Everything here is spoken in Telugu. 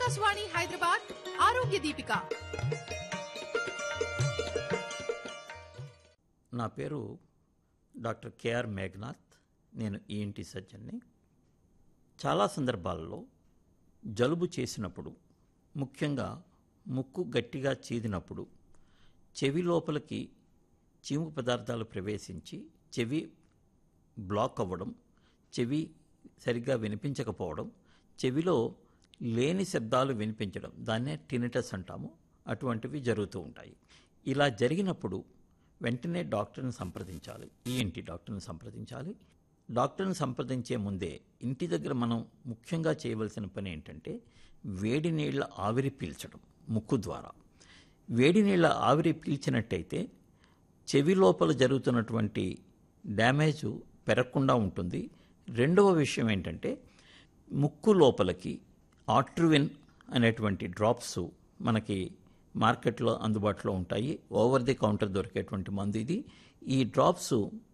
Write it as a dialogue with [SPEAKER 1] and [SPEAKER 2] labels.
[SPEAKER 1] ఆకాశవాణి హైదరాబాద్ ఆరోగ్య దీపిక
[SPEAKER 2] నా పేరు డాక్టర్ కేఆర్ మేఘనాథ్ నేను ఈఎన్టీ సర్జన్ని చాలా సందర్భాల్లో జలుబు చేసినప్పుడు ముఖ్యంగా ముక్కు గట్టిగా చీదినప్పుడు చెవి లోపలికి చీము పదార్థాలు ప్రవేశించి చెవి బ్లాక్ అవ్వడం చెవి సరిగ్గా వినిపించకపోవడం చెవిలో లేని శబ్దాలు వినిపించడం దాన్నే టినిటస్ అంటాము అటువంటివి జరుగుతూ ఉంటాయి ఇలా జరిగినప్పుడు వెంటనే డాక్టర్ని సంప్రదించాలి ఈఎన్టీ డాక్టర్ని సంప్రదించాలి డాక్టర్ని సంప్రదించే ముందే ఇంటి దగ్గర మనం ముఖ్యంగా చేయవలసిన పని ఏంటంటే వేడి నీళ్ళ ఆవిరి పీల్చడం ముక్కు ద్వారా వేడి నీళ్ళ ఆవిరి పీల్చినట్టయితే చెవి లోపల జరుగుతున్నటువంటి డ్యామేజ్ పెరగకుండా ఉంటుంది రెండవ విషయం ఏంటంటే ముక్కు లోపలికి ఆట్రువిన్ అనేటువంటి డ్రాప్స్ మనకి మార్కెట్లో అందుబాటులో ఉంటాయి ఓవర్ ది కౌంటర్ దొరికేటువంటి మందు ఇది ఈ డ్రాప్స్